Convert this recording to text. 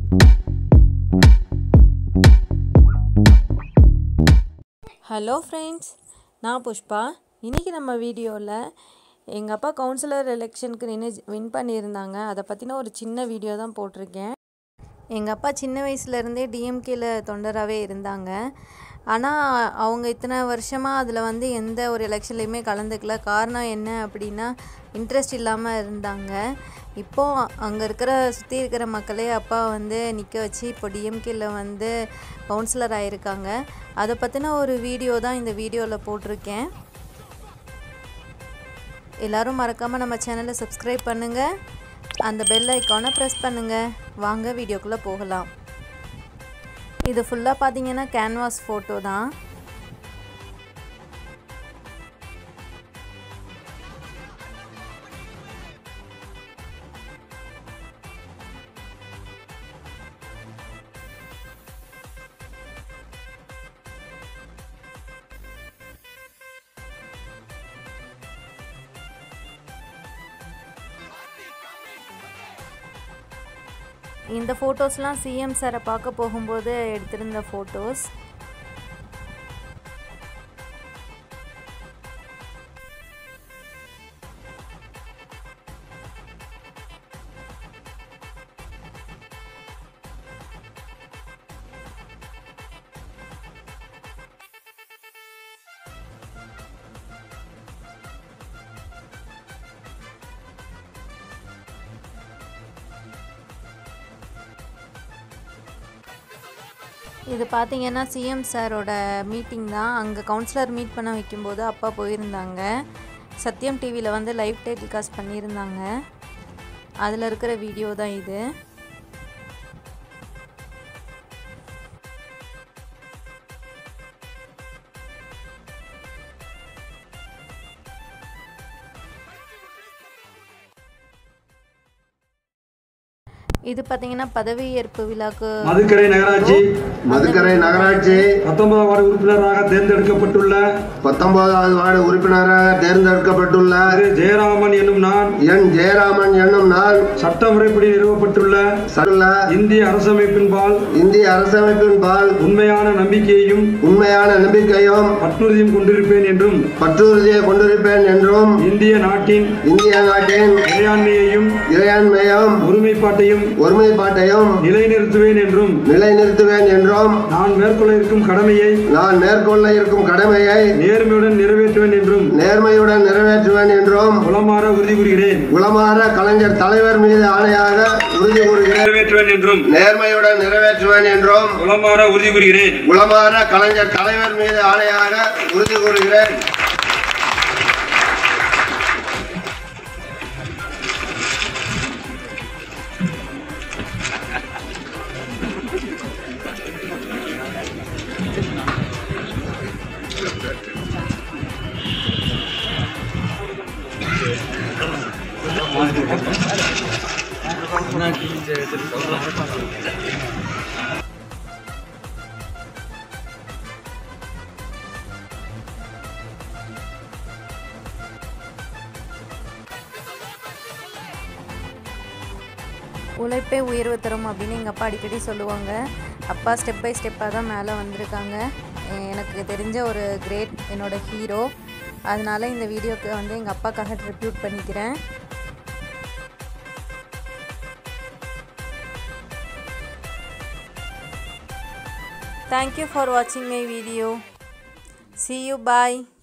hello friends நான் புஷ்பா இன்றைக்கி நம்ம வீடியோவில் எங்கள் அப்பா கவுன்சிலர் எலெக்ஷனுக்கு நின்று வின் பண்ணியிருந்தாங்க அதை பற்றின ஒரு சின்ன வீடியோ தான் போட்டிருக்கேன் எங்கள் அப்பா சின்ன வயசுலேருந்தே டிஎம்கேல தொண்டராகவே இருந்தாங்க ஆனால் அவங்க இத்தனை வருஷமாக அதில் வந்து எந்த ஒரு எலெக்ஷன்லேயுமே கலந்துக்கல காரணம் என்ன அப்படின்னா இன்ட்ரெஸ்ட் இல்லாமல் இருந்தாங்க இப்போது அங்கே இருக்கிற சுற்றி இருக்கிற மக்களே அப்பா வந்து நிற்க வச்சு இப்போ டிஎம்கேல வந்து கவுன்சிலர் ஆகியிருக்காங்க அதை பற்றின ஒரு வீடியோ தான் இந்த வீடியோவில் போட்டிருக்கேன் எல்லோரும் மறக்காமல் நம்ம சேனலை சப்ஸ்கிரைப் பண்ணுங்கள் அந்த பெல் ஐக்கானை ப்ரெஸ் பண்ணுங்கள் வாங்க வீடியோக்குள்ளே போகலாம் இது ஃபுல்லாக பார்த்தீங்கன்னா கேன்வாஸ் ஃபோட்டோ தான் இந்த ஃபோட்டோஸ்லாம் சிஎம் சாரை பார்க்க போகும்போது எடுத்திருந்த ஃபோட்டோஸ் இது பார்த்தீங்கன்னா சிஎம் சாரோட மீட்டிங் தான் அங்கே கவுன்சிலர் மீட் பண்ண வைக்கும்போது அப்பா போயிருந்தாங்க சத்யம் டிவியில் வந்து லைவ் டெலிகாஸ்ட் பண்ணியிருந்தாங்க அதில் இருக்கிற வீடியோ தான் இது இது பார்த்தீங்கன்னா பதவியேற்பு விழாக்கு மதுக்கரை நகராட்சி மதுக்கரை நகராட்சி பத்தொன்பதாம் வார்டு உறுப்பினராக தேர்ந்தெடுக்கப்பட்டுள்ள பத்தொன்பதாவது வார்டு உறுப்பினராக தேர்ந்தெடுக்கப்பட்டுள்ள திரு ஜெயராமன் என்னும் நான் என் ஜெயராமன் என்னும் நான் சட்டமுறைப்படி நிறுவப்பட்டுள்ள சட்டுள்ள இந்திய அரசமைப்பின்பால் இந்திய அரசமைப்பின் பால் உண்மையான நம்பிக்கையையும் உண்மையான நம்பிக்கையும் பற்றுறுதியும் கொண்டிருப்பேன் என்றும் பற்றுறுதியை கொண்டிருப்பேன் என்றும் இந்திய நாட்டின் இந்திய நாட்டின் இறையாண்மையையும் இறையாண்மையும் ஒருமைப்பாட்டையும் ஒருமைப்பாட்டையும் நிலைநிறுத்துவேன் என்றும் நிலைநிறுத்துவேன் என்றும் நான் மேற்கொள்ள இருக்கும் கடமையை நான் மேற்கொள்ள இருக்கும் கடமையை நேர்மையுடன் நிறைவேற்றுவேன் என்றும் நேர்மையுடன் நிறைவேற்றுவேன் என்றும் உளமாற உறுதி கூறுகிறேன் உளமாற கலைஞர் தலைவர் மீது ஆணையாக உறுதி கூறுகிறேன் நிறைவேற்றுவேன் என்றும் நேர்மையுடன் நிறைவேற்றுவேன் என்றும் உளமாற உறுதி கூறுகிறேன் உளமாற கலைஞர் தலைவர் மீது ஆணையாக உறுதி கூறுகிறேன் உழைப்பே உயர்வு தரும் அப்படின்னு எங்கள் அப்பா அடிக்கடி சொல்லுவாங்க அப்பா ஸ்டெப் பை ஸ்டெப்பாக தான் மேலே வந்திருக்காங்க எனக்கு தெரிஞ்ச ஒரு கிரேட் என்னோட ஹீரோ அதனால இந்த வீடியோக்கு வந்து எங்கள் அப்பாக்காக ட்ரிபியூட் பண்ணிக்கிறேன் தேங்க்யூ ஃபார் வாட்சிங் my video see you bye